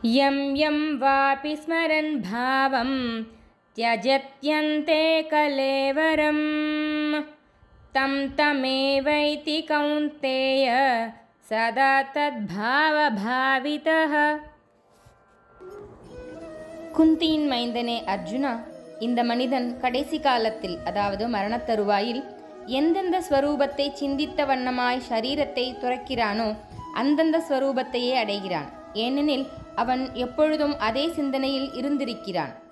यं यं वापि स्मरन् भावं त्यजत्यन्ते कलेवरं तं तमेवैति कौन्तेय सदा तद्भावभावितः குந்தியின் மைந்தனே அர்ஜுனா இந்த மனிதன் கடைசி காலத்தில் அதாவது மரணத் தருவாயில் எந்தெந்த ஸ்வரூபத்தை சிந்தித்த வண்ணமாய் ஷரீரத்தை துறக்கிறானோ அந்தந்த ஸ்வரூபத்தையே அடைகிறான் ஏனெனில் அவன் எப்பொழுதும் அதே சிந்தனையில் இருந்திருக்கிறான்